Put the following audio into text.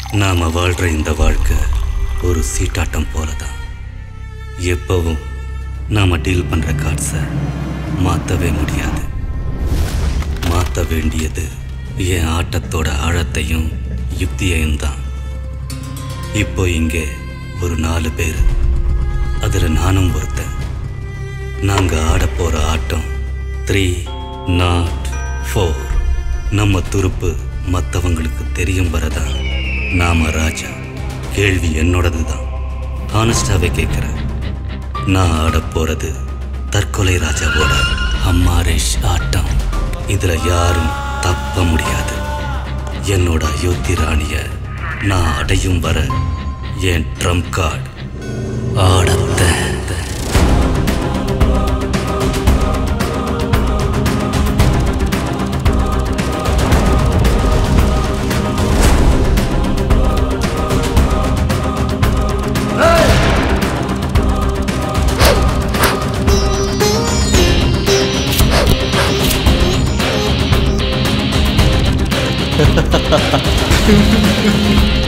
நாம வாழ்ற இந்த வாழ்க்கை ஒரு சீட்டாட்டம் போல தான் எப்பவும் நாம டீல் பண்ற கார்ட்ஸை மாத்தவே முடியாது மாத்த வேண்டியது என் ஆட்டத்தோட ஆழத்தையும் யுக்தியையும் தான் இப்போ இங்கே ஒரு நாலு பேர் அதுல நானும் ஒருத்தன் நாங்க ஆட போற ஆட்டம் த்ரீ நாட் ஃபோர் நம்ம துருப்பு மற்றவங்களுக்கு தெரியும் வரதான் நாம ராஜா கேள்வி என்னோடது தான் ஆனஸ்டாவே கேட்குறேன் நான் ஆட போறது தற்கொலை ராஜாவோட அம்மாரேஷ் ஆட்டம் இதுல யாரும் தப்ப முடியாது என்னோட அயோத்தி ராணிய நான் அடையும் வர என் ட்ரம்ப் கார்டு ஆடத்த Ha ha ha ha.